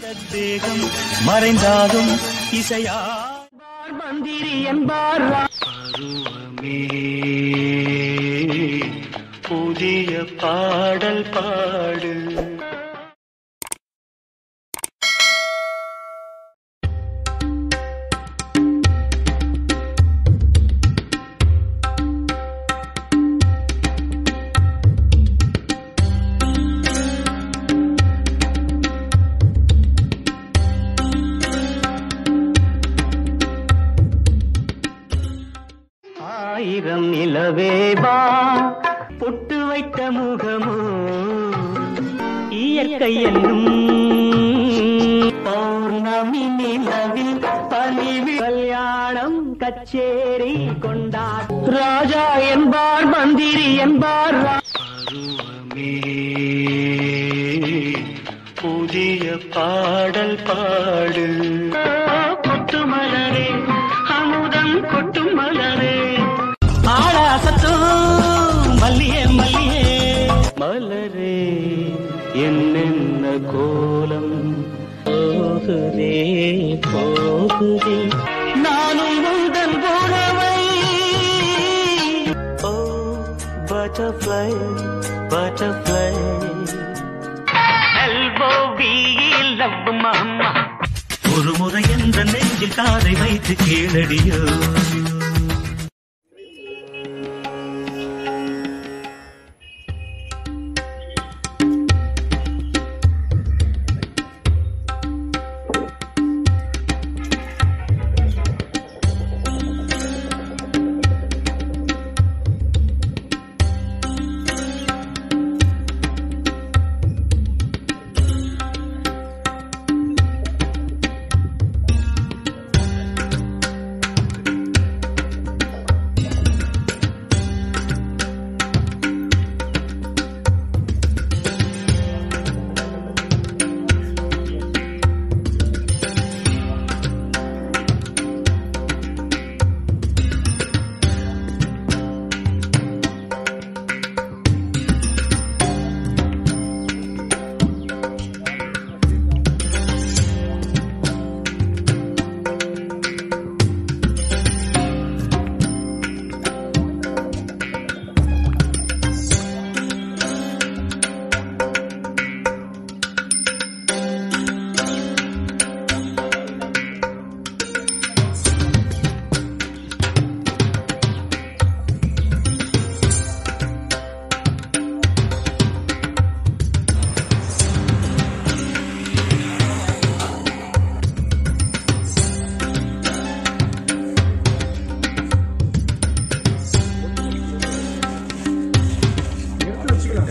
தேகம் மறைந்தாலும் இசையா மந்திரி என்பார் பருவமே புதிய பாடல் பாடு ஆயிரம் நிலவேவா பொட்டு வைத்த முகமோ இயற்கை என்னும் பௌர்ணமி நிலவில் பணிவி கல்யாணம் கச்சேரி கொண்டார் ராஜா என்பார் மந்திரி என்பார் ரா- பருவமே புதிய பாடல் பாடு கொட்டு மலரே அமுதம் கொட்டும் மலரே ஆளாசத்தும் மல்லியே மல்லியே மலரே என்னென்ன கோலம் போகுதே போகுதே நானும் உந்தன் போனவை ஓ பட்டர்ஃப்ளை பட்டர்ஃப்ளை எல்போ லவ் மம்மா ஒரு முறை என்ற நெஞ்சில் காதை வைத்து கேளடியோ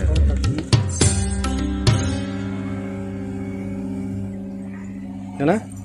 என்ன